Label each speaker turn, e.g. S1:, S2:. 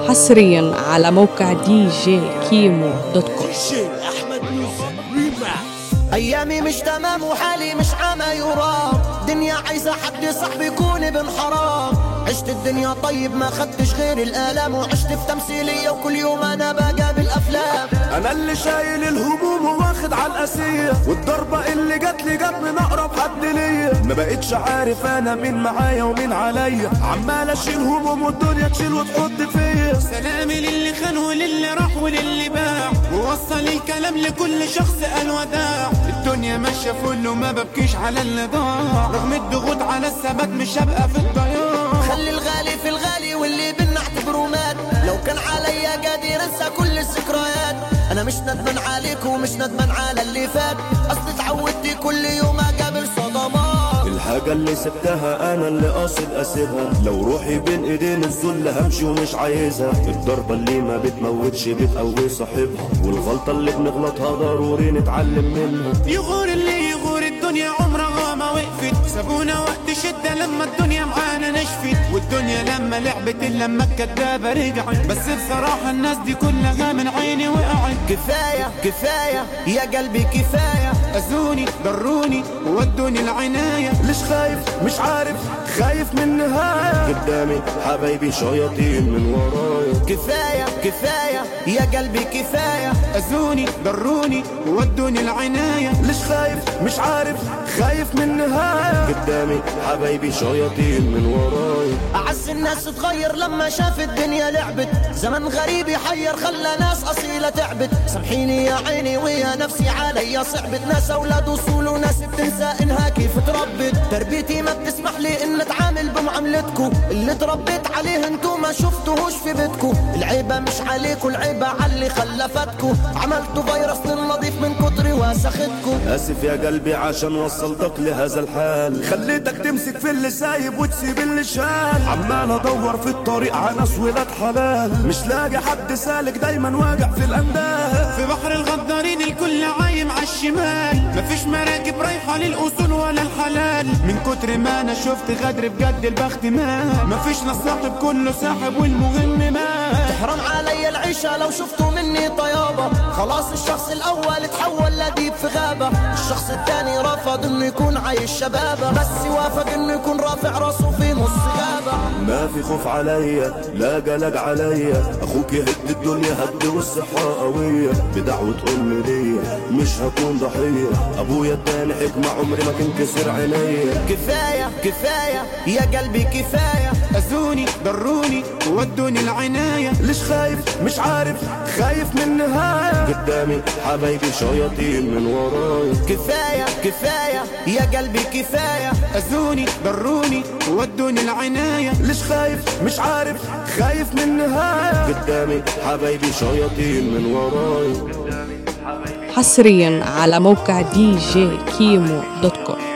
S1: حصريا على موقع دي جي كيمو دوت كوم
S2: احمد يوسف ريماكس
S3: ايامي مش تمام وحالي مش عمى يرام دنيا عايزه حد صاحبي يكون ابن حرام عشت الدنيا طيب ما خدتش غير الالام وعشت في تمثيليه وكل يوم انا بقابل افلام
S2: انا اللي شايل الهموم واخد على الاسيه والضربه اللي جات لي جت من اقرب حد ليا ما بقتش عارف انا مين معايا ومين عليا عمال اشيل هموم والدنيا تشيل وتحط فيا
S4: سلامي للي خان وللي راح وللي باع ووصل الكلام لكل شخص قال وداع الدنيا ماشية فل وما ببكيش على اللي ضاع رغم الضغوط على الثبات مش هبقى في الضياع
S3: خلي الغالي في الغالي واللي بينا اعتبره مات لو كان عليا قادر انسى كل الذكريات انا مش ندمان عليك ومش ندمان على اللي فات اصل اتعودت كل يوم اقابل صدمات
S2: الحاجة اللي سبتها أنا اللي قاصد أسيبها لو روحي بين إيدين الذل همشي ومش عايزها الضربة اللي ما بتموتش بتقوي صاحبها والغلطة اللي بنغلطها ضروري نتعلم منها
S4: يغور اللي يغور الدنيا عمرها ما وقفت سابونا وقت شدة لما الدنيا معانا نشفت والدنيا لما لعبت لما الكدابة رجعت بس بصراحة الناس دي كلها من عيني وقعت
S3: كفايه كفايه يا قلبي كفايه
S4: أذوني ضروني وودوني العناية
S2: ليش خايف مش عارف خايف من نهاية قدامي حبايبي شياطين من ورايا
S3: كفايه كفايه يا قلبي كفايه
S4: أذوني ضروني وودوني العناية
S2: ليش خايف مش عارف خايف من نهاية قدامي حبايبي شياطين من ورايا
S3: أعز الناس تغير لما شاف الدنيا لعبت زمن غريب يحير خلى ناس أصيلة تعبت سامحيني يا عيني ويا نفسي عليا صعبت ناس أولاد وصول وناس بتنسى إنها كيف تربت تربيتي ما بتسمح لي إن أتعامل بمعاملتكو اللي تربيت عليه انتو ما شفتوهوش في بيتكو العيبة مش عليكو العيبة على اللي خلفتكو عملتوا فيروس للنظيف من كتر وسختكو
S2: اسف يا قلبي عشان وصلتك لهذا الحال خليتك تمسك في اللي سايب وتسيب اللي شال عمال ادور في الطريق على ناس ولاد حلال مش لاقي حد سالك دايما واقع في الاندال
S4: في بحر الغدارين الكل عايم على الشمال مفيش مراكب رايحة للأصول ولا الحلال من كتر ما أنا شفت غدر بجد البخت مات مفيش لا صاحب كله ساحب والمهم مات
S3: حرام علي العيشة لو شفتوا مني طيابة خلاص الشخص الأول اتحول لديب في غابة الشخص الثاني رفض انه يكون عايش شبابة بس وافق انه يكون رافع راسه في نص غابة
S2: ما في خوف عليا لا قلق عليا اخوك يهد الدنيا هد والصحة قوية بدعوة امي ليا مش هكون ضحية ابويا اداني حكمة عمري ما تنكسر عينيا
S3: كفاية كفاية يا قلبي كفاية
S4: أذوني ضروني وودوني العناية
S2: ليش خايف مش عارف خايف من نهاية قدامي حبايبي شياطين من ورايا
S3: كفاية كفاية يا قلبي كفاية
S4: أذوني ضروني وودوني العناية
S2: ليش خايف مش عارف خايف من نهاية قدامي حبايبي شياطين من ورايا
S1: حصريا على موقع دي جي كيمو دوت كوم